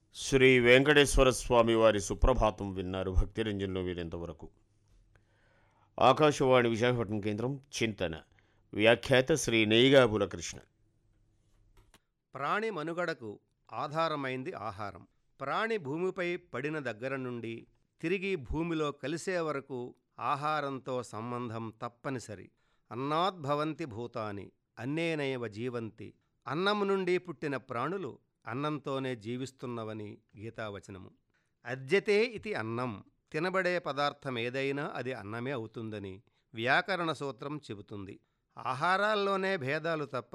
శ్రీ వెంకటేశ్వర స్వామి వారి సుప్రభాతం విన్నారు భక్తిరంజన్లో వీరింతవరకు ఆకాశవాణి విశాఖపట్నం కేంద్రం చింతన వ్యాఖ్యాత శ్రీ నేయిగాబుల కృష్ణ ప్రాణి మనుగడకు ఆధారమైంది ఆహారం ప్రాణి భూమిపై పడిన దగ్గర నుండి తిరిగి భూమిలో కలిసే వరకు ఆహారంతో సంబంధం తప్పనిసరి అన్నాద్భవంతి భూతాని అన్నేనైవ జీవంతి అన్నము నుండి పుట్టిన ప్రాణులు అన్నంతోనే జీవిస్తున్నవని గీతావచనము అద్యతే ఇది అన్నం తినబడే పదార్థం ఏదైనా అది అన్నమే అవుతుందని వ్యాకరణ సూత్రం చెబుతుంది ఆహారాల్లోనే భేదాలు తప్ప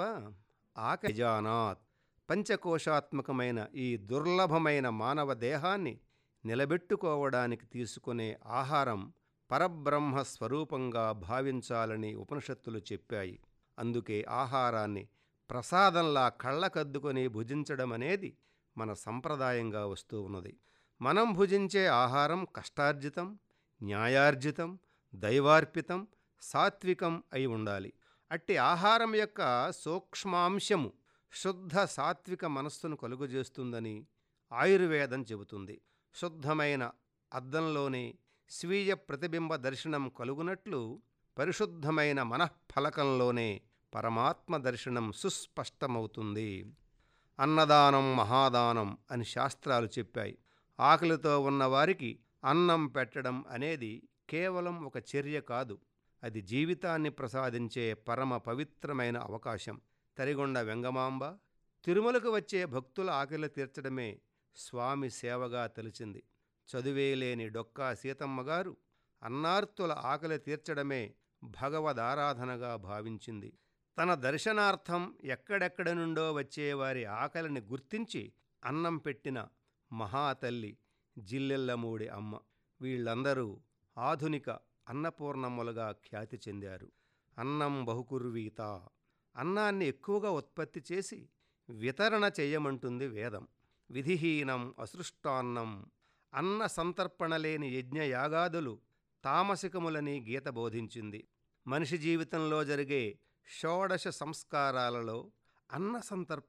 ఆకజానాత్ పంచకోశాత్మకమైన ఈ దుర్లభమైన మానవ దేహాన్ని నిలబెట్టుకోవడానికి తీసుకునే ఆహారం పరబ్రహ్మ స్వరూపంగా భావించాలని ఉపనిషత్తులు చెప్పాయి అందుకే ఆహారాన్ని ప్రసాదంలా కళ్ళకద్దుకొని భుజించడం అనేది మన సంప్రదాయంగా వస్తూ ఉన్నది మనం భుజించే ఆహారం కష్టార్జితం న్యాయార్జితం దైవార్పితం సాత్వికం అయి ఉండాలి అట్టి ఆహారం యొక్క సూక్ష్మాంశము శుద్ధ సాత్విక మనస్సును కలుగజేస్తుందని ఆయుర్వేదం చెబుతుంది శుద్ధమైన అద్దంలోనే స్వీయ ప్రతిబింబ దర్శనం కలుగునట్లు పరిశుద్ధమైన మనఃఫలకంలోనే పరమాత్మ దర్శనం సుస్పష్టమవుతుంది అన్నదానం మహాదానం అని శాస్త్రాలు చెప్పాయి ఆకలితో ఉన్నవారికి అన్నం పెట్టడం అనేది కేవలం ఒక చర్య కాదు అది జీవితాన్ని ప్రసాదించే పరమ పవిత్రమైన అవకాశం తరిగొండ వెంగమాంబ తిరుమలకు వచ్చే భక్తుల ఆకలి తీర్చడమే స్వామి సేవగా తెలిసింది చదువేలేని డొక్కా సీతమ్మ గారు అన్నార్తుల ఆకలి తీర్చడమే భగవదారాధనగా భావించింది తన దర్శనార్థం ఎక్కడెక్కడ నుండో వచ్చేవారి ఆకలిని గుర్తించి అన్నం పెట్టిన మహాతల్లి జిల్లెల్లమూడి అమ్మ వీళ్ళందరూ ఆధునిక అన్నపూర్ణమ్మలుగా ఖ్యాతి చెందారు అన్నం బహుకుర్వీత అన్నాన్ని ఎక్కువగా ఉత్పత్తి చేసి వితరణ చేయమంటుంది వేదం విధిహీనం అసృష్టాన్నం అన్న సంతర్పణ లేని యజ్ఞయాగాదులు తామసికములని గీత బోధించింది మనిషి జీవితంలో జరిగే షోడశ సంస్కారాలలో అన్న సంతర్పణ